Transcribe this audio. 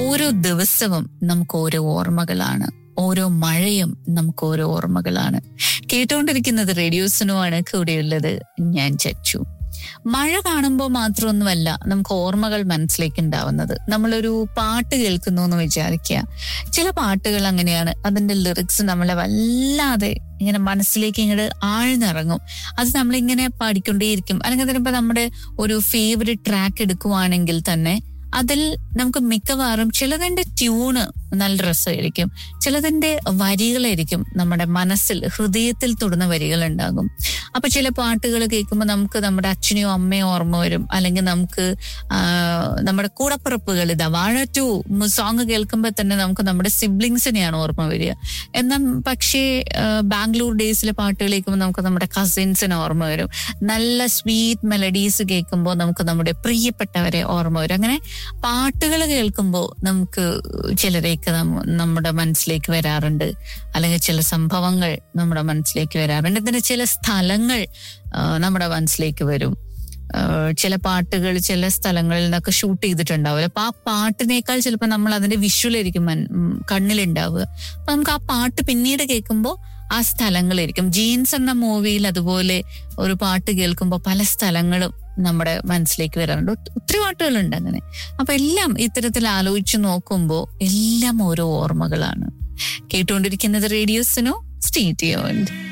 ഓരോ ദിവസവും നമുക്ക് ഓരോ ഓർമ്മകളാണ് ഓരോ മഴയും നമുക്ക് ഓരോ ഓർമ്മകളാണ് കേട്ടുകൊണ്ടിരിക്കുന്നത് റേഡിയോസിനുമാണ് കൂടെയുള്ളത് ഞാൻ ചച്ചു മഴ കാണുമ്പോൾ മാത്രമൊന്നുമല്ല നമുക്ക് ഓർമ്മകൾ മനസ്സിലേക്ക് ഉണ്ടാവുന്നത് നമ്മളൊരു പാട്ട് കേൾക്കുന്നു എന്ന് വിചാരിക്കുക ചില പാട്ടുകൾ അങ്ങനെയാണ് അതിന്റെ ലിറിക്സ് നമ്മളെ വല്ലാതെ ഇങ്ങനെ മനസ്സിലേക്ക് ഇങ്ങോട്ട് ആഴ്ന്നിറങ്ങും അത് നമ്മളിങ്ങനെ പാടിക്കൊണ്ടേയിരിക്കും അല്ലെങ്കിൽ അതിനിപ്പോ നമ്മുടെ ഒരു ഫേവറേറ്റ് ട്രാക്ക് എടുക്കുവാണെങ്കിൽ തന്നെ അതിൽ നമുക്ക് മിക്കവാറും ചിലതിന്റെ ട്യൂണ് നല്ല രസമായിരിക്കും ചിലതിന്റെ വരികളായിരിക്കും നമ്മുടെ മനസ്സിൽ ഹൃദയത്തിൽ തൊടുന്ന വരികൾ ഉണ്ടാകും അപ്പൊ ചില പാട്ടുകൾ കേൾക്കുമ്പോൾ നമുക്ക് നമ്മുടെ അച്ഛനെയോ അമ്മയോ ഓർമ്മ വരും അല്ലെങ്കിൽ നമുക്ക് ആ, നമ്മുടെ കൂടപ്പിറപ്പുകൾ ഇതാ വാഴ ടു സോങ് കേൾക്കുമ്പോൾ തന്നെ നമുക്ക് നമ്മുടെ സിബ്ലിങ്സിനെയാണ് ഓർമ്മ വരിക എന്നാൽ പക്ഷേ ആ, ബാംഗ്ലൂർ ഡേയ്സിലെ പാട്ടുകൾ കേൾക്കുമ്പോൾ നമുക്ക് നമ്മുടെ കസിൻസിനെ ഓർമ്മ വരും നല്ല സ്വീറ്റ് മെലഡീസ് കേൾക്കുമ്പോൾ നമുക്ക് നമ്മുടെ പ്രിയപ്പെട്ടവരെ ഓർമ്മ വരും അങ്ങനെ പാട്ടുകൾ കേൾക്കുമ്പോൾ നമുക്ക് ചിലരെയൊക്കെ നമ്മ- നമ്മുടെ മനസ്സിലേക്ക് വരാറുണ്ട് അല്ലെങ്കിൽ ചില സംഭവങ്ങൾ നമ്മുടെ മനസ്സിലേക്ക് വരാറുണ്ട് ഇതിന് ചില സ്ഥലങ്ങൾ ആ, നമ്മുടെ മനസ്സിലേക്ക് വരും ആ, ചില പാട്ടുകൾ ചില സ്ഥലങ്ങളിൽ നിന്നൊക്കെ ഷൂട്ട് ചെയ്തിട്ടുണ്ടാവില്ല അപ്പൊ ആ പാട്ടിനേക്കാൾ ചിലപ്പോൾ നമ്മൾ അതിന്റെ വിഷ്വലായിരിക്കും മൻ- ഉം, കണ്ണിലുണ്ടാവുക അപ്പൊ നമുക്ക് ആ പാട്ട് പിന്നീട് കേൾക്കുമ്പോൾ ആ സ്ഥലങ്ങളായിരിക്കും ജീൻസ് എന്ന മൂവിയിൽ അതുപോലെ ഒരു പാട്ട് കേൾക്കുമ്പോൾ പല സ്ഥലങ്ങളും നമ്മുടെ മനസ്സിലേക്ക് വരാറുണ്ട് ഒത്ത- ഒത്തിരി പാട്ടുകളുണ്ട് അങ്ങനെ അപ്പൊ എല്ലാം ഇത്തരത്തിൽ ആലോചിച്ച് നോക്കുമ്പോൾ എല്ലാം ഓരോ ഓർമ്മകളാണ് കേട്ടുകൊണ്ടിരിക്കുന്നത് റേഡിയോസിനോ സ്റ്റേറ്റ്